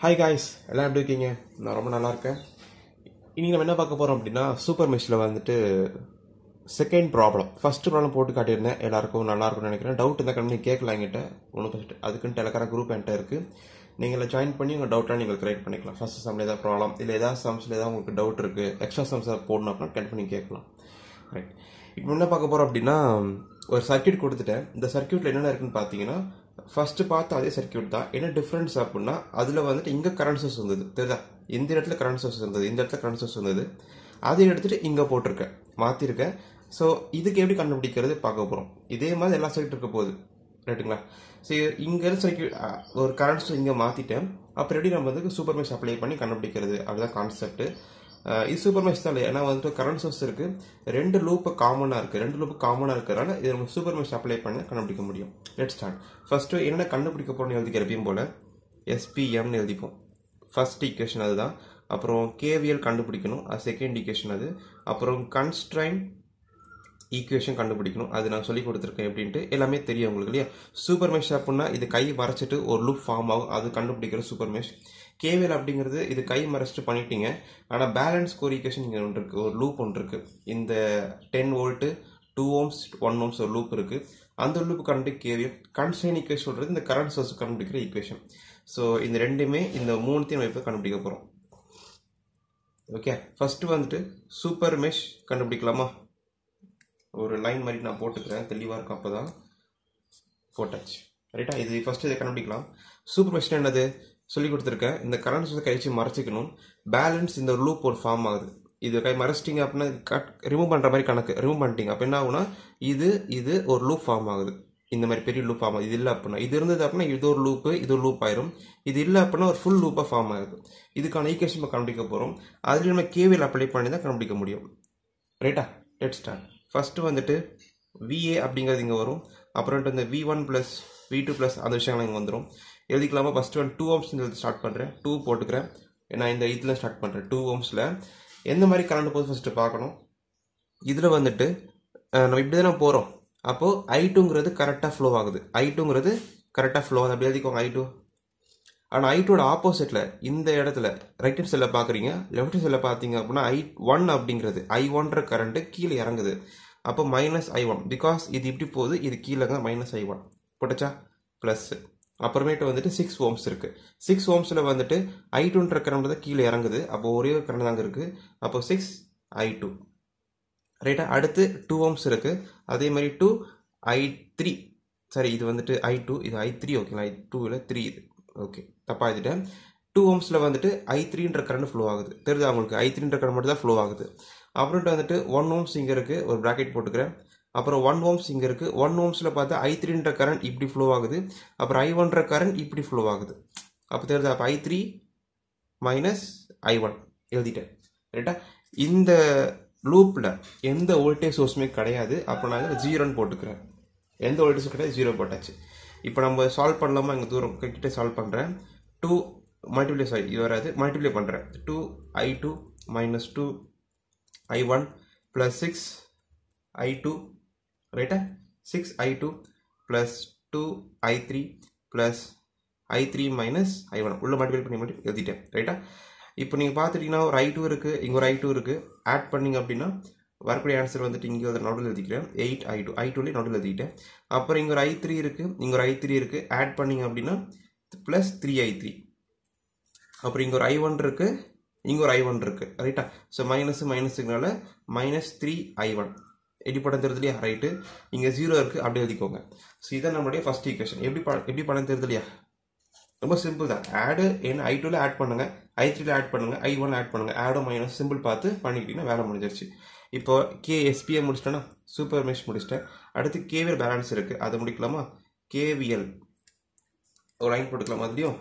hi guys எல்லாம் எப்படி இருக்கீங்க நான் ரொம்ப நல்லா இருக்கேன் இனி நம்ம என்ன பார்க்க போகிறோம் அப்படின்னா சூப்பர் மெஷ்ல வந்துட்டு செகண்ட் ப்ராப்ளம் ஃபர்ஸ்ட் ப்ராப்ளம் போட்டு காட்டியிருந்தேன் எல்லாருக்கும் நல்லா இருக்கும்னு நினைக்கிறேன் டவுட் இருந்தால் கம்மி கேட்கலாம் என்கிட்ட ஒன்றும் ஃபஸ்ட் அதுக்குன்னு டெலகிராம் குரூப் என்கிட்ட இருக்குது நீங்கள் இதில் ஜாயின் பண்ணி உங்கள் டவுட்டாக நீங்கள் கிரியேட் பண்ணிக்கலாம் ஃபர்ஸ்ட் சம்மில் ஏதாவது ப்ராப்ளம் இல்லை ஏதாவது சம்ஸில் ஏதாவது உங்களுக்கு டவுட் இருக்குது எக்ஸ்ட்ரா சம்ஸ் ஏதாவது போடணும் அப்படின்னா கட் பண்ணி கேட்கலாம் ரைட் இப்போ என்ன பார்க்க போகிறோம் அப்படின்னா ஒரு சர்க்யூட் கொடுத்துட்டேன் இந்த சர்க்யூட்டில் என்னென்ன இருக்குன்னு பார்த்தீங்கன்னா ஃபர்ஸ்ட் பார்த்த அதே சர்க்யூட் தான் என்ன டிஃப்ரென்ஸ் அப்படின்னா அதில் வந்துட்டு இங்கே கரண்ட் சோர்ஸ் வந்தது தெரியுதா இந்த இடத்துல கரண்ட் சோர்ஸ் இருந்தது இந்த இடத்துல கரண்ட் சோர்ஸ் வந்தது அதை எடுத்துட்டு இங்கே போட்டிருக்கேன் மாற்றிருக்கேன் ஸோ இதுக்கு எப்படி கண்டுபிடிக்கிறது பார்க்க போகிறோம் இதே மாதிரி எல்லா சர்க்யூட் இருக்க போகுது ரைட்டுங்களா சரி இங்கே சர்க்யூட் ஒரு கரண்ட் சோர்ஸ் இங்கே மாற்றிட்டேன் அப்புறம் எப்படி நம்ம வந்து சூப்பர் மெஷ் அப்ளை பண்ணி கண்டுபிடிக்கிறது அதுதான் கான்செப்ட் இது சூப்பர் மெஷ் தான் ஏன்னா வந்துட்டு கரண்ட் சோர்ஸ் இருக்கு ரெண்டு லூப்பு காமனாக இருக்கு ரெண்டு லூப்பு காமனாக இருக்கிறனால இது நம்ம சூப்பர் மெஷ் அப்ளை பண்ணி கண்டுபிடிக்க முடியும் லெட் ஸ்டார்ட் ஃபர்ஸ்ட் என்ன கண்டுபிடிக்க போறோம்னு எழுதிக்கிற எப்பயும் போல எஸ்பிஎம்னு எழுதிப்போம் ஃபர்ஸ்ட் ஈக்குவேஷன் அதுதான் அப்புறம் கேவிஎல் கண்டுபிடிக்கணும் அது செகண்ட் ஈக்குவேஷன் அது அப்புறம் கன்ஸ்ட்ரைன் ஈக்குவேஷன் கண்டுபிடிக்கணும் அது நான் சொல்லி கொடுத்துருக்கேன் எப்படின்ட்டு எல்லாமே தெரியும் உங்களுக்கு இல்லையா சூப்பர் மெஷ் அப்படின்னா இது கை மறைச்சிட்டு ஒரு லூப் ஃபார்ம் ஆகும் அது கண்டுபிடிக்கிற சூப்பர் மெஷ் கேவிஎல் அப்படிங்கிறது இது கை மறைச்சிட்டு பண்ணிட்டீங்க ஆனால் பேலன்ஸ் கோர் ஈக்குவேஷன் இங்கே ஒன்று இருக்குது ஒரு லூப் ஒன்று இருக்குது இந்த ten volt two ohms one ohms ஒரு லூப் இருக்குது அந்த loop current KVL constraint equation சொல்கிறது இந்த கரண்ட் சோர்ஸ் கண்டுபிடிக்கிற ஈக்குவேஷன் ஸோ இந்த ரெண்டுமே இந்த மூணுத்தையும் நம்ம இப்போ கண்டுபிடிக்க போகிறோம் ஓகே ஃபர்ஸ்ட் வந்துட்டு சூப்பர் மெஷ் கண்டுபிடிக்கலாமா ஒரு லைன் மாதிரி நான் போட்டுக்கிறேன் தெளிவாக இருக்கும் அப்போ தான் போட்டாச்சு ரைட்டா இது ஃபர்ஸ்ட் இதை கண்டுபிடிக்கலாம் சூப்பர் மெஷின் என்னது சொல்லி கொடுத்துருக்கேன் இந்த கரண்ட் சோர்ஸை கழிச்சு மறைச்சிக்கணும் பேலன்ஸ் இந்த லூப் ஒரு ஃபார்ம் ஆகுது இது கை மறைச்சிட்டிங்க அப்படின்னா கட் ரிமூவ் பண்ணுற மாதிரி கணக்கு ரிமூவ் பண்ணிட்டீங்க அப்போ என்ன ஆகுனா இது இது ஒரு லூப் ஃபார்ம் ஆகுது இந்த மாதிரி பெரிய லூப் ஃபார்ம் ஆகுது இது இல்லை அப்படின்னா இது இருந்தது அப்படின்னா இது ஒரு லூப்பு இது ஒரு லூப் ஆயிரும் இது இல்லை அப்படின்னா ஒரு ஃபுல் லூப்பாக ஃபார்ம் ஆகுது இதுக்கான ஈக்குவேஷன் நம்ம கண்டுபிடிக்க போகிறோம் அதுலேயும் நம்ம கேவியில் அப்ளை பண்ணி தான் கண்டுபிடிக்க முடியும் ரைட்டா லெட் ஸ்டார்ட் ஃபர்ஸ்ட் வந்துட்டு விஏ அப்படிங்கிறது இங்கே வரும் அப்புறம்ட்டு இந்த V one plus V two plus அந்த விஷயங்கள் இங்கே வந்துடும் எழுதிக்கலாமா first one two ohms start பண்ணுறேன் டூ போட்டுக்கிறேன் நான் இந்த இதில் ஸ்டார்ட் பண்ணுறேன் டூ ஓம்ஸில் எந்த மாதிரி கரண்ட் போகுது ஃபஸ்ட்டு பார்க்கணும் இதில் வந்துட்டு நம்ம இப்படி தானே போகிறோம் அப்போது ஐ டூங்கிறது கரெக்டாக ஃப்ளோ ஆகுது ஐ டூங்கிறது கரெக்டாக ஃப்ளோ ஆகுது அப்படி எழுதிக்கோங்க ஐ டூ ஆனால் ஐ டூட ஆப்போசிட்டில் இந்த இடத்துல ரைட் ஹேண்ட் சைடில் பார்க்குறீங்க லெஃப்ட் ஹேண்ட் சைடில் பார்த்தீங்க அப்படின்னா ஐ ஒன் அப்படிங்கிறது ஐ ஒன்ற கரண்ட்டு கீழே இறங்குது அப்போ மைனஸ் ஐ ஒன் பிகாஸ் இது இப்படி போகுது இது கீழேங்க மைனஸ் ஐ ஒன் போட்டுச்சா ப்ளஸ் அப்புறமேட்டு வந்துட்டு சிக்ஸ் ஓம்ஸ் இருக்குது சிக்ஸ் ஓம்ஸில் வந்துட்டு ஐ டூன்ற கரண்ட் தான் கீழே இறங்குது அப்போ ஒரே ஒரு கரண்ட் தாங்க இருக்குது அப்போ சிக்ஸ் ஐ டூ ரைட்டா அடுத்து டூ ஓம்ஸ் இருக்குது அதே மாதிரி டூ ஐ த்ரீ சரி இது வந்துட்டு ஐ டூ இது ஐ த்ரீ ஓகேங்களா ஐ டூவில் த்ரீ இது ஓகே தப்பாக எழுதிட்டேன் டூ ஓம்ஸில் வந்துட்டு ஐ த்ரீன்ற கரண்ட் ஃப்ளோ ஆகுது தெரியுது அவங்களுக்கு ஐ த்ரீன்ற கரண்ட் மட்டும் தான் ஃப்ளோ ஆகுது அப்புறம்ட்டு வந்துட்டு ஒன் ஓம்ஸ் இங்கே இருக்குது ஒரு ப்ராக்கெட் போட்டுக்கிறேன் அப்புறம் ஒன் ஓம்ஸ் இங்கே இருக்குது ஒன் ஓம்ஸில் பார்த்தா ஐ த்ரீன்ற கரண்ட் இப்படி ஃப்ளோ ஆகுது அப்புறம் ஐ ஒன்ற கரண்ட் இப்படி ஃப்ளோ ஆகுது அப்போ தெரியுது அப்போ I three minus I one எழுதிட்டேன் ரைட்டா இந்த லூப்பில் எந்த வோல்டேஜ் சோர்ஸுமே கிடையாது அப்போ நாங்கள் ஜீரோன்னு போட்டுக்கிறேன் எந்த வோல்டேஜும் கிடையாது ஜீரோ போட்டாச்சு இப்போ நம்ம சால்வ் பண்ணலாமா இங்கே தூரம் கிட்ட சால்வ் பண்ணுறேன் டூ மல்டிப்ளை சாரி இது வராது மல்டிப்ளை பண்ணுறேன் two I two minus two I one plus six I two ரைட்டா six I two plus two I three plus I three minus I one உள்ள மல்டிபிள் பண்ணி மட்டும் எழுதிட்டேன் ரைட்டா இப்போ நீங்கள் பார்த்துட்டிங்கன்னா ஒரு ஐ டூ இருக்குது இங்கே ஒரு ஐ டூ இருக்குது ஆட் பண்ணிங்க அப்படின்னா வரக்கூடிய ஆன்சர் வந்துட்டு இங்கே ஒரு நோட்டில் எழுதிக்கிறேன் எயிட் ஐ டூ ஐ டூலேயே நோட்டில் எழுதிக்கிட்டேன் அப்புறம் இங்கே ஒரு ஐ த்ரீ இருக்குது இங்கே ஒரு ஐ த்ரீ இருக்குது ஆட் பண்ணிங்க அப்படின்னா ப்ளஸ் த்ரீ ஐ த்ரீ அப்புறம் இங்கே ஒரு ஐ ஒன் இருக்குது இங்கே ஒரு ஐ ஒன் இருக்குது ரைட்டா ஸோ மைனஸ் மைனஸுக்குனால மைனஸ் த்ரீ ஐ ஒன் எப்படி படம் தெரியுது இல்லையா ரைட்டு இங்கே ஜீரோ இருக்குது அப்படி எழுதிக்கோங்க ஸோ இதான் நம்மளுடைய ஃபர்ஸ்ட் ஈக்குவேஷன் எப்படி ப எப்படி படம் தெரியுது இல்லையா ரொம்ப சிம்பிள் தான் ஆடு என்ன ஐ டூவில் ஆட் பண்ணுங்க ஐ த்ரீல ஆட் பண்ணுங்க ஐ ஒன் ஆட் பண்ணுங்க ஆடோ மைனஸ் சிம்பிள் பார்த்து பண்ணிக்கிட்டீங்கன்னா வேலை முடிஞ்சிருச்சு இப்போ கே எஸ்பிஐ முடிச்சிட்டேன்னா சூப்பர் மெஷ் முடிச்சிட்டேன் அடுத்து கேவிஎல் பேலன்ஸ் இருக்குது அதை முடிக்கலாமா கேவிஎல் ஒரு லைன் போட்டுக்கலாமா அதுலேயும்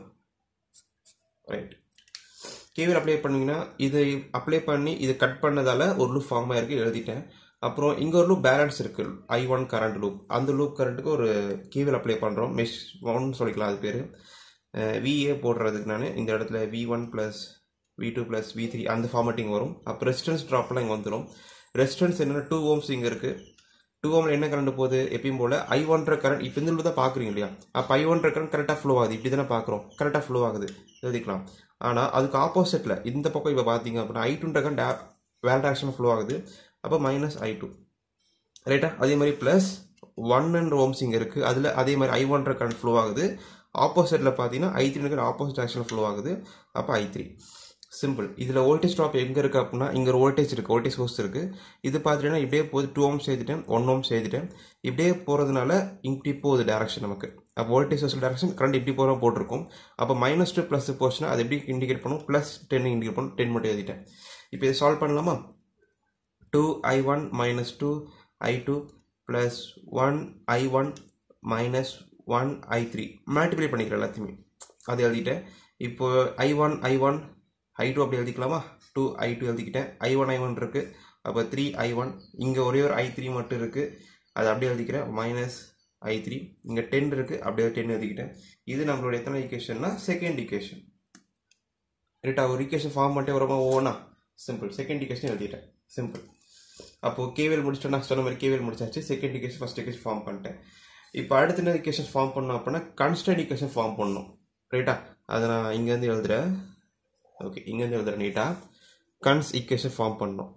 ரைட் கேவிஎல் அப்ளை பண்ணிங்கன்னா இதை அப்ளை பண்ணி இது கட் பண்ணதால ஒரு லூப் ஃபார்ம் ஆயிருக்கு எழுதிட்டேன் அப்புறம் இங்கே ஒரு லூப் பேலன்ஸ் இருக்கு ஐ ஒன் கரண்ட் லூப் அந்த லூப் கரண்ட்டுக்கு ஒரு கேவிஎல் அப்ளை பண்ணுறோம் மெஷ் ஒன்னு சொல்லிக்கலாம் அது பேர் விஏ போடுறதுக்கு நான் இந்த இடத்துல V one plus V two plus V three அந்த ஃபார்மேட்டிங் வரும் அப்போ ரெசிஸ்டன்ஸ் ட்ராப்லாம் இங்கே வந்துடும் ரெசிஸ்டன்ஸ் என்னென்னா டூ ஓம்ஸ் இங்கே இருக்குது டூ ஓமில் என்ன கரண்ட் போகுது எப்பயும் போல ஐ ஒன்ற கரண்ட் இப்போ இந்த தான் பார்க்குறீங்க இல்லையா அப்போ ஐ ஒன்ற கரண்ட் கரெக்டாக ஃப்ளோ ஆகுது இப்படி தானே பார்க்குறோம் கரெக்டாக ஃப்ளோ ஆகுது எழுதிக்கலாம் ஆனால் அதுக்கு ஆப்போசிட்டில் இந்த பக்கம் இப்போ பார்த்தீங்க அப்படின்னா ஐ டூன்ற கரண்ட் வேற டேரக்ஷனில் ஃப்ளோ ஆகுது அப்போ மைனஸ் ஐ டூ ரைட்டா அதே மாதிரி ப்ளஸ் ஒன் அண்ட் ஓம்ஸ் இங்கே இருக்குது அதில் அதே மாதிரி ஐ ஒன்ற கரண்ட் ஃப்ளோ ஆகுது ஆப்போசிட்டில் பார்த்தீங்கன்னா ஐ த்ரீ ஆப்போசிட் ஆக்ஷனில் ஃப்ளோ ஆகுது அப்போ ஐ த்ரீ சிம்பிள் இதில் வோல்டேஜ் ட்ராப் எங்கே இருக்குது அப்படின்னா இங்கே ஒரு வோல்டேஜ் இருக்குது வோல்டேஜ் சோர்ஸ் இருக்குது இது பார்த்துட்டீங்கன்னா இப்படியே போகுது டூ ஓம்ஸ் எழுதிட்டேன் ஒன் ஓம்ஸ் எழுதிட்டேன் இப்படியே போகிறதுனால இப்படி போகுது டேரக்ஷன் நமக்கு அப்போ வோல்டேஜ் சோர்ஸ் டேரக்ஷன் கரண்ட் இப்படி போகிறோம் போட்டிருக்கும் அப்போ மைனஸ் டூ ப்ளஸ் போச்சுன்னா அது எப்படி இண்டிகேட் பண்ணும் ப்ளஸ் டென் இண்டிகேட் பண்ணும் டென் மட்டும் எழுதிட்டேன் இப்போ இதை சால்வ் பண்ணலாமா two I one minus two I two plus one I one minus one I three multiply பண்ணிக்கிறேன் எல்லாத்தையுமே அது எழுதிட்டேன் இப்போ I one I one I two அப்படி எழுதிக்கலாமா டூ ஐ டூ எழுதிக்கிட்டேன் ஐ ஒன் ஐ ஒன் இருக்குது அப்போ த்ரீ ஐ ஒன் இங்கே ஒரே ஒரு ஐ த்ரீ மட்டும் இருக்குது அது அப்படியே எழுதிக்கிறேன் மைனஸ் ஐ த்ரீ இங்கே டென் இருக்குது அப்படியே டென் எழுதிக்கிட்டேன் இது நம்மளோட எத்தனை ஈக்குவேஷன்னா செகண்ட் ஈக்குவேஷன் ரைட்டா ஒரு ஈக்குவேஷன் ஃபார்ம் பண்ணிட்டே வரமா ஓனா சிம்பிள் செகண்ட் ஈக்குவேஷன் எழுதிட்டேன் சிம்பிள் அப்போது கேவியல் முடிச்சிட்டோம் நான் சொன்ன மாதிரி கேவியல் முடிச்சாச்சு second equation first equation form பண்ணிட்டேன் இப்போ அடுத்த என்ன ஈக்குவேஷன் ஃபார்ம் பண்ணோம் அப்படின்னா கன்ஸ்டன்ட் ஈக்குவேஷன் ஃபார்ம் பண்ணணும் ரைட்டா அதை நான் இங்கேருந்து எழுதுறேன் ஓகே இங்கேருந்து எழுதுறேன் நீட்டாக கன்ஸ் ஈக்குவேஷன் ஃபார்ம் பண்ணணும்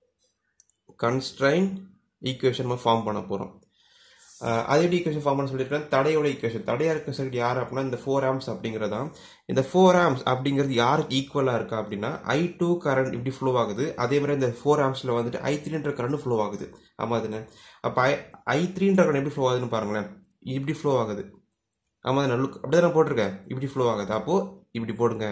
கன்ஸ்ட்ரைன் ஈக்குவேஷன் நம்ம ஃபார்ம் பண்ண போகிறோம் அது எப்படி ஈக்குவேஷன் ஃபார்ம் பண்ண சொல்லியிருக்கேன் தடையோட ஈக்குவேஷன் தடையா இருக்க சர்க்கிட் யார் அப்படின்னா இந்த ஃபோர் ஆம்ஸ் அப்படிங்கிறதா இந்த ஃபோர் ஆம்ஸ் அப்படிங்கிறது யாருக்கு ஈக்குவலாக இருக்கா அப்படின்னா ஐ டூ கரண்ட் இப்படி ஃப்ளோ ஆகுது அதே மாதிரி இந்த ஃபோர் ஆம்ஸில் வந்துட்டு ஐ த்ரீன்ற கரண்ட் ஃப்ளோ ஆகுது ஆமாம் அதுன்னு அப்போ ஐ ஐ த்ரீன்ற கரண்ட் எப்படி ஃப்ளோ ஆகுதுன்னு பாருங்களேன் இப்படி ஃப்ளோ ஆகுது ஆமாம் நான் லுக் அப்படி தான் போட்டிருக்கேன் இப்படி ஃப்ளோ ஆகுது அப்போது இப்படி போடுங்க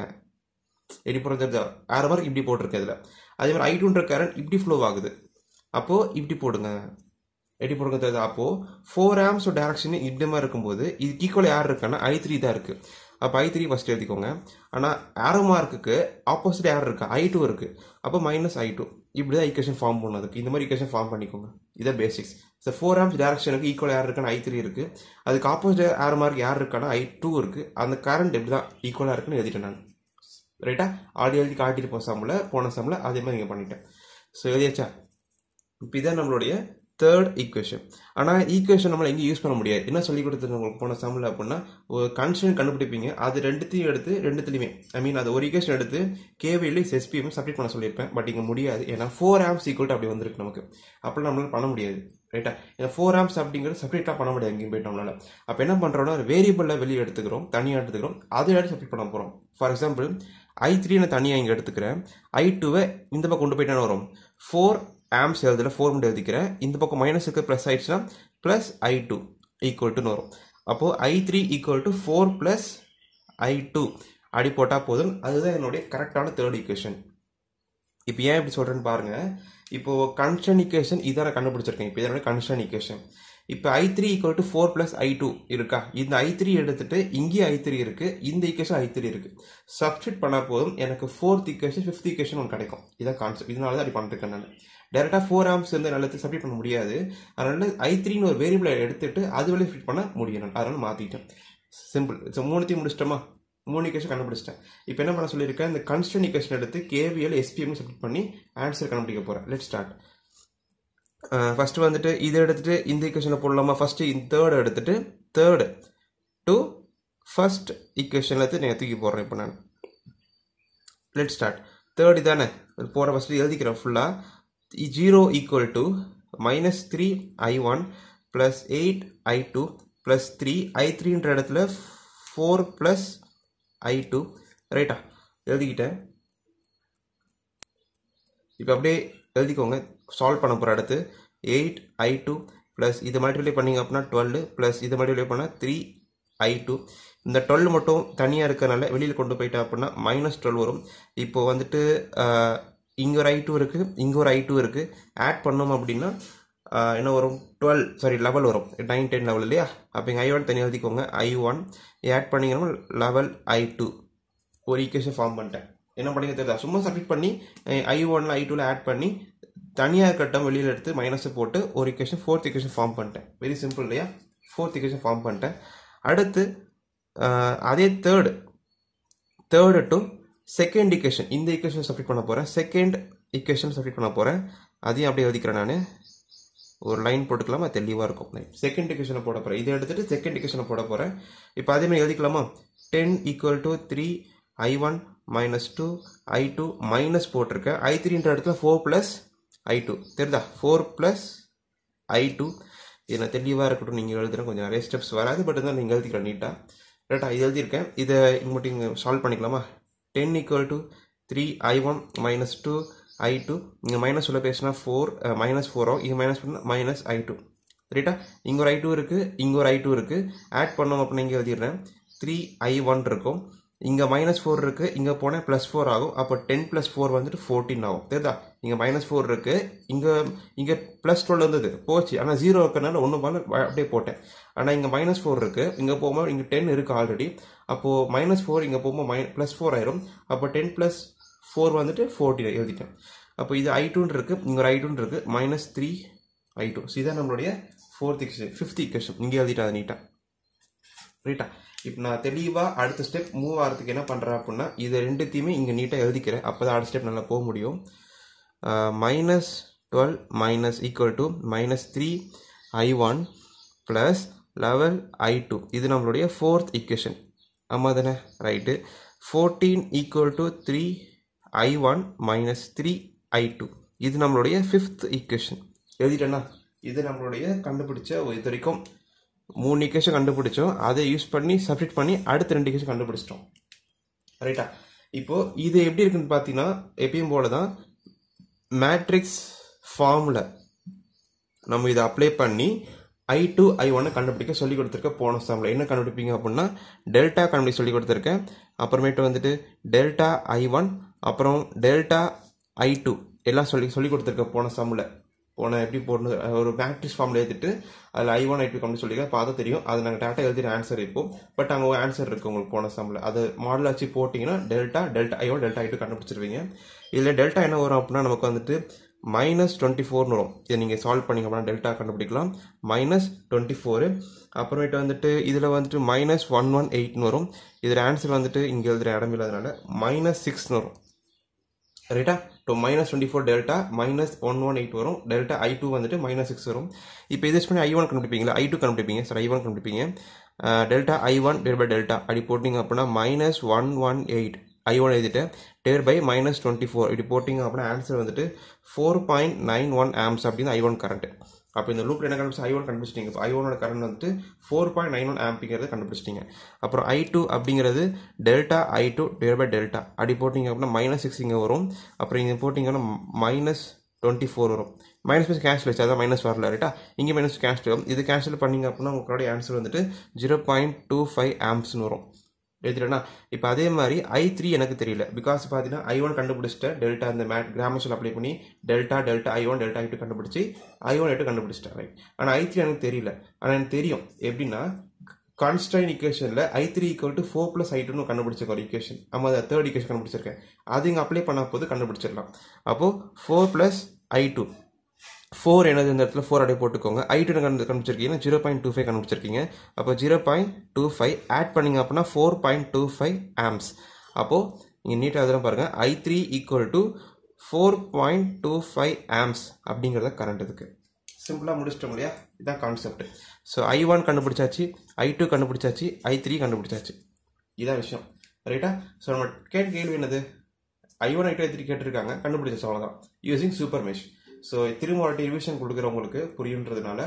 எப்படி போடுறது ஆறு மார்க் இப்படி போட்டிருக்கேன் இதில் அதே மாதிரி ஐ டூன்ற கரண்ட் இப்படி ஃப்ளோ ஆகுது அப்போது இப்படி போடுங்க எப்படி போடுங்க தெரியுது அப்போது ஃபோர் ஆம்ஸ் டேரக்ஷன் இப்படி மாதிரி இருக்கும்போது இதுக்கு ஈக்குவல் யார் இருக்கான்னா ஐ த்ரீ தான் இருக்குது அப்போ ஐ த்ரீ ஃபஸ்ட் எழுதிக்கோங்க ஆனால் ஆரோ மார்க்குக்கு ஆப்போசிட் யார் இருக்கா ஐ டூ இருக்குது அப்போ மைனஸ் ஐ டூ இப்படி தான் ஈக்குவேஷன் ஃபார்ம் பண்ணதுக்கு இந்த மாதிரி ஈக்குவேஷன் ஃபார்ம் பண்ணிக்கோங்க இதான் பேசிக்ஸ் ஸோ ஃபோர் ஆம்ஸ் டேரக்ஷனுக்கு ஈக்குவல் யார் இருக்கான்னு ஐ த்ரீ இருக்குது அதுக்கு ஆப்போசிட் ஆரோ மார்க் யார் இருக்கான்னா ஐ டூ இருக்குது அந்த கரண்ட் எப்படி தான் ஈக்குவலாக இருக்குன்னு எழுதிட்டேன் நான் ரைட்டா ஆடி எழுதி காட்டிட்டு போன சம்மில் போன சம்மில் அதே மாதிரி இங்கே பண்ணிட்டேன் ஸோ எழுதியாச்சா இப்போ இதான் நம்மளுடைய தேர்ட் ஈக்குவேஷன் ஆனால் ஈக்குவேஷன் நம்மளை எங்கேயும் யூஸ் பண்ண முடியாது என்ன சொல்லி கொடுத்தது உங்களுக்கு போன சம்மில் அப்படின்னா ஒரு கன்ஸ்டன் கண்டுபிடிப்பீங்க அது ரெண்டுத்தையும் எடுத்து ரெண்டுத்துலையுமே ஐ மீன் அது ஒரு ஈக்குவேஷன் எடுத்து கேவியில் எஸ்பிஎம் சப்மிட் பண்ண சொல்லியிருப்பேன் பட் இங்கே முடியாது ஏன்னா ஃபோர் ஆம்ஸ் ஈக்குவல் அப்படி வந்திருக்கு நமக்கு அப்படி நம்மளால பண்ண முடியாது ரைட்டா ஏன்னா ஃபோர் ஆம்ஸ் அப்படிங்கிறது செப்பரேட்டாக பண்ண முடியாது எங்கேயும் போயிட்டு நம்மளால அப்போ என்ன பண்ணுறோம்னா ஒரு வேரியபிளில் வெளியே எடுத்துக்கிறோம் தனியாக எடுத்துக்கிறோம் அதை எடுத்து சப்மிட் பண்ண போகிறோம் ஃபார் எக்ஸாம்பிள் ஐ த்ரீ நான் தனியாக இங்கே எடுத்துக்கிறேன் ஐ டூவை இந்த பக்கம் கொண்டு போயிட்டானே வரும் ஃபோர் ஆம்ஸ் எழுதல ஃபோர் மட்டும் எழுதிக்கிறேன் இந்த பக்கம் மைனஸுக்கு ப்ளஸ் ஆயிடுச்சுன்னா ப்ளஸ் ஐ டூ ஈக்குவல் டுன்னு வரும் அப்போது I three equal to four plus I two அப்படி போட்டால் போதும் அதுதான் என்னுடைய கரெக்டான தேர்ட் ஈக்குவேஷன் இப்போ ஏன் இப்படி சொல்கிறேன்னு பாருங்கள் இப்போது கன்ஸ்டன் ஈக்குவேஷன் இதை நான் கண்டுபிடிச்சிருக்கேன் இப்போ இதனோட கன்ஸ்டன் ஈக்குவேஷன் இப்போ I three equal to four plus I two இருக்கா இந்த ஐ த்ரீ எடுத்துட்டு இங்கேயும் ஐ த்ரீ இருக்கு இந்த ஈக்குவேஷன் ஐ த்ரீ இருக்கு சப்ஸ்டிட் பண்ணால் போதும் எனக்கு ஃபோர்த் ஈக்குவேஷன் ஃபிஃப்த் ஈக்குவேஷன் ஒன்று கிடைக்கும் இதான் கான்செப்ட் இதனால தான் அப்படி பண்ணிருக்கேன் நான் டேரெக்டாக ஃபோர் ஆம்ஸ் வந்து நல்லது சப்மிட் பண்ண முடியாது அதனால ஐ த்ரீன்னு ஒரு வேரியபிளை எடுத்துட்டு அது வழியை ஃபிட் பண்ண முடியும் நான் அதனால மாற்றிட்டேன் சிம்பிள் ஸோ மூணுத்தையும் முடிச்சிட்டோமா மூணு ஈக்குவேஷன் கண்டுபிடிச்சிட்டேன் இப்போ என்ன பண்ண சொல்லியிருக்கேன் இந்த கன்ஸ்டன் ஈக்குவேஷன் எடுத்து கேவிஎல் எஸ்பிஎம் சப்மிட் பண்ணி ஆன்சர் கண்டுபிடிக்க போகிறேன் லெட் ஸ்டார்ட் ஃபர்ஸ்ட் வந்துட்டு இதை எடுத்துட்டு இந்த ஈக்குவேஷனில் போடலாமா ஃபர்ஸ்ட் இந்த தேர்ட் எடுத்துட்டு தேர்டு டு ஃபர்ஸ்ட் ஈக்குவேஷனில் எடுத்து நான் தூக்கி போடுறேன் இப்போ நான் லெட் ஸ்டார்ட் தேர்ட் இதானே போகிற ஃபஸ்ட்டு எழுதிக்கிறேன் ஃபுல்லாக zero equal to minus three I one plus eight I two plus three I த்ரீன்ற இடத்துல ஃபோர் ப்ளஸ் ஐ டூ ரைட்டா எழுதிக்கிட்டேன் இப்போ அப்படியே எழுதிக்கோங்க சால்வ் பண்ண போகிற அடுத்து எயிட் ஐ டூ ப்ளஸ் இது மல்டிப்ளை பண்ணிங்க அப்படின்னா டுவெல் ப்ளஸ் இது மல்டிப்ளை பண்ணால் த்ரீ ஐ டூ இந்த டுவெல் மட்டும் தனியாக இருக்கிறனால வெளியில் கொண்டு போயிட்டேன் அப்படின்னா மைனஸ் டுவெல் வரும் இப்போ வந்துட்டு இங்கே ஒரு ஐ டூ இருக்குது இங்கே ஒரு ஐ டூ இருக்குது ஆட் பண்ணோம் அப்படின்னா என்ன வரும் டுவெல் சாரி லெவல் வரும் நைன் டென் லெவல் இல்லையா அப்போ இங்கே ஐ ஒன் தனியாக எழுதிக்கோங்க ஐ ஒன் ஆட் பண்ணிங்கன்னா லெவல் ஐ டூ ஒரு ஈக்குவேஷன் ஃபார்ம் பண்ணிட்டேன் என்ன பண்ணிக்க தெரியல சும்மா சப்மிட் பண்ணி ஐ ஒன்ல ஐ டூவில் ஆட் பண்ணி தனியாக இருக்கட்டும் வெளியில் எடுத்து மைனஸை போட்டு ஒரு இக்குவேஷன் ஃபோர்த் இக்குவேஷன் ஃபார்ம் பண்ணிட்டேன் வெரி சிம்பிள் இல்லையா ஃபோர்த் இக்குவேஷன் ஃபார்ம் பண்ணிட்டேன் அடுத்து அதே third third to second equation இந்த இக்குவேஷன் சப்மிட் பண்ண போகிறேன் செகண்ட் இக்குவேஷன் சப்மிட் பண்ண போகிறேன் அதையும் அப்படியே எழுதிக்கிறேன் நான் ஒரு லைன் போட்டுக்கலாமா தெளிவாக இருக்கும் செகண்ட் இக்குவேஷனை போட போகிறேன் இதை எடுத்துட்டு செகண்ட் இக்குவேஷனை போட போகிறேன் இப்போ அதே மாதிரி எழுதிக்கலாமா ten equal to three I one minus two I two minus போட்டிருக்கேன் ஐ த்ரீன்ற இடத்துல ஃபோர் ப்ளஸ் ஐ டூ தெரியுதா ஃபோர் ப்ளஸ் ஐ டூ இது நான் தெளிவாக இருக்கட்டும் நீங்கள் எழுதுறேன் கொஞ்சம் நிறைய ஸ்டெப்ஸ் வராது பட் தான் நீங்கள் எழுதிக்கலாம் நீட்டாக ரைட்டா இது எழுதியிருக்கேன் இதை இங்கே மட்டும் இங்கே சால்வ் பண்ணிக்கலாமா ten equal to three I one minus two I two இங்கே மைனஸ் உள்ள பேசினா ஃபோர் மைனஸ் ஃபோரும் இங்கே மைனஸ் பண்ணால் மைனஸ் ஐ டூ ரைட்டா இங்கே ஒரு ஐ டூ இருக்குது இங்கே ஒரு ஐ டூ இருக்குது ஆட் பண்ணோம் அப்படின்னு இங்கே எழுதிடுறேன் த்ரீ ஐ ஒன் இருக்கும் இங்கே மைனஸ் ஃபோர் இருக்குது இங்கே போனால் ப்ளஸ் ஃபோர் ஆகும் அப்போ டென் ப்ளஸ் ஃபோர் வந்துட்டு ஃபோர்டீன் ஆகும் தெரியுதா இங்கே மைனஸ் ஃபோர் இருக்குது இங்கே இங்கே ப்ளஸ் டுவெல் இருந்தது போச்சு ஆனால் ஜீரோ இருக்கிறனால ஒன்றும் பண்ண அப்படியே போட்டேன் ஆனால் இங்கே மைனஸ் ஃபோர் இருக்குது இங்கே போகும்போது இங்கே டென் இருக்குது ஆல்ரெடி அப்போது மைனஸ் ஃபோர் இங்கே போகும்போது மை ப்ளஸ் ஃபோர் ஆயிரும் அப்போ டென் ப்ளஸ் ஃபோர் வந்துட்டு ஃபோர்டீன் எழுதிட்டேன் அப்போ இது ஐ டூன்னு இருக்குது இங்கே ஒரு ஐ டூன்னு இருக்குது minus three I two so இதான் நம்மளுடைய ஃபோர்த் இக்வேஷன் ஃபிஃப்த் இக்வேஷன் இங்கே எழுதிட்டா அது நீட்டாக ரைட்டா இப்போ நான் தெளிவாக அடுத்த ஸ்டெப் மூவ் ஆகிறதுக்கு என்ன பண்ணுறேன் அப்படின்னா இது ரெண்டுத்தையுமே இங்கே நீட்டாக எழுதிக்கிறேன் அப்போ தான் அடுத்த ஸ்டெப் நல்லா போக முடியும் minus twelve minus equal to minus three I one plus level I two இது நம்மளுடைய ஃபோர்த் இக்குவேஷன் ஆமாம் தானே right fourteen equal to three I one minus three I two இது நம்மளுடைய ஃபிஃப்த் இக்குவேஷன் எழுதிட்டேன்னா இது நம்மளுடைய கண்டுபிடிச்ச இது வரைக்கும் மூணு இக்குவேஷன் கண்டுபிடிச்சோம் அதை யூஸ் பண்ணி சப்ஸ்டிட் பண்ணி அடுத்த ரெண்டு இக்குவேஷன் கண்டுபிடிச்சிட்டோம் ரைட்டா இப்போ இது எப்படி இருக்குன்னு பார்த்தீங்கன்னா எப்பயும் போல தான் மேட்ரிக்ஸ் ஃபார்மில் நம்ம இதை அப்ளை பண்ணி ஐ டூ ஐ ஒன்னை கண்டுபிடிக்க சொல்லி கொடுத்துருக்க போன சாமில் என்ன கண்டுபிடிப்பீங்க அப்படின்னா டெல்டா கண்டுபிடி சொல்லி கொடுத்துருக்கேன் அப்புறமேட்டு வந்துட்டு டெல்டா ஐ ஒன் அப்புறம் டெல்டா ஐ டூ எல்லாம் சொல்லி சொல்லி கொடுத்துருக்க போன சம்மில் போன எப்படி போடணும் ஒரு மேட்ரிக்ஸ் ஃபார்மில் எழுதிட்டு அதில் ஐ ஒன் ஐ டூ கம்னு சொல்லியிருக்கேன் பார்த்தா தெரியும் அது நாங்கள் டேட்டா எழுதின ஆன்சர் இப்போ பட் அங்கே ஒரு ஆன்சர் இருக்குது உங்களுக்கு போன சம்மில் அது மாடல் வச்சு போட்டிங்கன்னா delta delta I one delta I two கண்டுபிடிச்சிருவீங்க இதில் டெல்டா என்ன வரும் அப்படின்னா நமக்கு வந்துட்டு மைனஸ் டுவெண்ட்டி ஃபோர்னு வரும் இதை நீங்கள் சால்வ் பண்ணிங்க அப்படின்னா டெல்டா கண்டுபிடிக்கலாம் மைனஸ் டுவெண்ட்டி ஃபோரு அப்புறமேட்டு வந்துட்டு இதில் வந்துட்டு மைனஸ் ஒன் ஒன் எயிட்னு வரும் இதில் ஆன்சர் வந்துட்டு இங்கே எழுதுகிற இடம் இல்லாதனால மைனஸ் சிக்ஸ்னு வரும் ரைட்டா to minus twenty four delta minus one one eight வரும் டெல்டா ஐ டூ வந்துட்டு மைனஸ் சிக்ஸ் வரும் இப்போ இது பண்ணி ஐ ஒன் கண்டுபிடிப்பீங்களா ஐ டூ கண்டுபிடிப்பீங்க சார் ஐ ஒன் கண்டுபிடிப்பீங்க delta I one divide by delta அப்படி போட்டிங்க அப்படின்னா minus one one eight I one எழுதிட்டு divide by minus twenty four இப்படி போட்டிங்க அப்படின்னா ஆன்சர் வந்துட்டு four point nine one amps அப்படின்னு ஐ ஒன் கரண்ட் அப்போ இந்த லூப்பில் என்ன கண்டுபிடிச்சு ஐ ஒன் கண்டுபிடிச்சிட்டிங்க இப்போ ஐ ஒனோட கரண்ட் வந்துட்டு ஃபோர் பாயிண்ட் நைன் ஒன் ஆம்பிங்கிறத கண்டுபிடிச்சிட்டிங்க அப்புறம் ஐ டூ அப்படிங்கிறது delta I two divide by delta அப்படி போட்டிங்க அப்படின்னா மைனஸ் சிக்ஸ் இங்கே வரும் அப்புறம் இங்கே போட்டிங்கன்னா மைனஸ் டுவெண்ட்டி ஃபோர் வரும் மைனஸ் ப்ளஸ் கேன்சல் வச்சு அதான் மைனஸ் வரல ரைட்டா இங்கே மைனஸ் கேன்சல் வரும் இது கேன்சல் பண்ணிங்க அப்படின்னா உங்களுடைய ஆன்சர் வந்துட்டு ஜீரோ பாயிண்ட் டூ ஃபைவ் ஆம்ஸ்னு வரும் எழுதிட்டேன்னா இப்போ அதே மாதிரி ஐ த்ரீ எனக்கு தெரியல பிகாஸ் பார்த்தீங்கன்னா ஐ ஒன் கண்டுபிடிச்சிட்டேன் டெல்டா இந்த மேட் கிராமர்ஸில் அப்ளை பண்ணி delta delta I one delta I two கண்டுபிடிச்சி ஐ ஒன் ஐ டூ கண்டுபிடிச்சிட்டேன் ரைட் ஆனால் ஐ த்ரீ எனக்கு தெரியல ஆனால் எனக்கு தெரியும் எப்படின்னா கான்ஸ்டைன் இக்குவேஷனில் I three equal to four plus I டூன்னு கண்டுபிடிச்சிருக்க ஒரு இக்குவேஷன் நம்ம அதை தேர்ட் இக்குவேஷன் கண்டுபிடிச்சிருக்கேன் அது இங்கே அப்ளை பண்ண போது கண்டுபிடிச்சிடலாம் அப்போது four plus I two four என்னது இந்த இடத்துல ஃபோர் அப்படியே போட்டுக்கோங்க ஐ டூ கண்டு கண்டுபிடிச்சிருக்கீங்க ஜீரோ பாயிண்ட் டூ ஃபைவ் கண்டுபிடிச்சிருக்கீங்க அப்போ zero point two five add பண்ணிங்க அப்படின்னா four point two five amps அப்போது நீங்கள் நீட்டாக அதெல்லாம் பாருங்கள் I three equal to four point two five amps அப்படிங்கிறத கரண்ட் இதுக்கு சிம்பிளாக முடிச்சிட்டோம் இல்லையா இதுதான் கான்செப்ட் ஸோ ஐ ஒன் கண்டுபிடிச்சாச்சு ஐ டூ கண்டுபிடிச்சாச்சு ஐ த்ரீ கண்டுபிடிச்சாச்சு இதான் விஷயம் ரைட்டா ஸோ நம்ம கேட்ட கேள்வி என்னது I one I two I three கேட்டிருக்காங்க கண்டுபிடிச்சாச்சு அவ்வளோதான் யூசிங் சூப்பர் மெஷ் ஸோ திரும்ப ஒரு ரிவிஷன் கொடுக்குறவங்களுக்கு புரியுன்றதுனால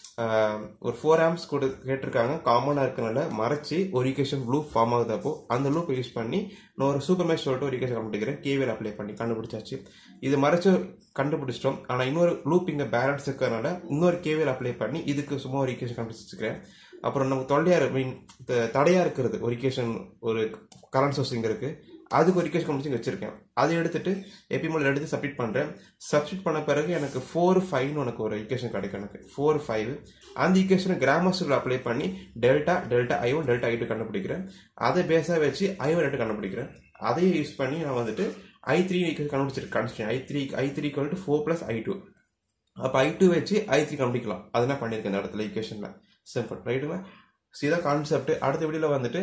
ஒரு ஃபோர் ஆம்ஸ் கொடு கேட்டிருக்காங்க காமனாக இருக்கனால மறைச்சி ஒரு ஈக்குவேஷன் லூப் ஃபார்ம் ஆகுது அப்போ அந்த லூப் யூஸ் பண்ணி நான் ஒரு சூப்பர் மேட்ச் சொல்லிட்டு ஒரு ஈக்குவேஷன் கண்டுபிடிக்கிறேன் கேவியல் அப்ளை பண்ணி கண்டுபிடிச்சாச்சு இது மறைச்சு கண்டுபிடிச்சிட்டோம் ஆனால் இன்னொரு லூப் இங்கே பேலன்ஸ் இருக்கிறனால இன்னொரு கேவியல் அப்ளை பண்ணி இதுக்கு சும்மா ஒரு ஈக்குவேஷன் கண்டுபிடிச்சிருக்கிறேன் அப்புறம் நமக்கு தொல்லையா மீன் தடையா இருக்கிறது ஒரு ஈக்குவேஷன் ஒரு கரண்ட் சோர்ஸ் இங்கே இருக்கு அதுக்கு ஒரு ஈக்குவேஷன் கண்டுபிடிச்சி வச்சிருக்கேன் அதை எடுத்துட்டு எபிமோல் எடுத்து சப்மிட் பண்ணுறேன் சப்மிட் பண்ண பிறகு எனக்கு ஃபோர் ஃபைவ்னு உனக்கு ஒரு ஈக்குவேஷன் கிடைக்கும் எனக்கு ஃபோர் ஃபைவ் அந்த ஈக்குவேஷனை கிராமர்ஸில் அப்ளை பண்ணி delta delta I one delta I two கண்டுபிடிக்கிறேன் அதை பேஸாக வச்சு ஐ ஒன் ஐ கண்டுபிடிக்கிறேன் அதையும் யூஸ் பண்ணி நான் வந்துட்டு ஐ த்ரீ ஈக்குவேஷன் கண்டுபிடிச்சிருக்கேன் constant I three I three equal to four plus I two அப்போ ஐ டூ வச்சு ஐ த்ரீ கண்டுபிடிக்கலாம் அதெல்லாம் பண்ணியிருக்கேன் இந்த இடத்துல ஈக்குவேஷனில் சிம்பிள் ரைட்டுங்களா ஸோ இதான் கான்செப்ட் அடுத்த வீடியோவில் வந்துட்டு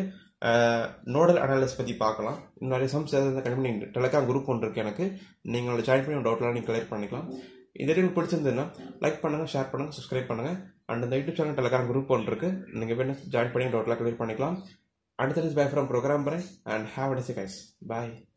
நோடல் அனாலிஸ் பற்றி பார்க்கலாம் இன்னும் நிறைய சம்ஸ் எதாவது கண்டிப்பாக நீங்கள் டெலகாம் குரூப் ஒன்று இருக்குது எனக்கு நீங்கள் ஜாயின் பண்ணி டவுட்லாம் நீங்கள் கிளியர் பண்ணிக்கலாம் இந்த வீடியோ உங்களுக்கு பிடிச்சிருந்ததுன்னா லைக் பண்ணுங்க ஷேர் பண்ணுங்க சப்ஸ்கிரைப் பண்ணுங்க அண்ட் இந்த யூடியூப் சேனல் டெலகிராம் குரூப் ஒன்று இருக்கு நீங்க வேணும் ஜாயின் பண்ணி டோட்டலாக கிளியர் பண்ணிக்கலாம் அடுத்தது பை ஃப்ரம் ப்ரோக்ராம் பரை and have a guys bye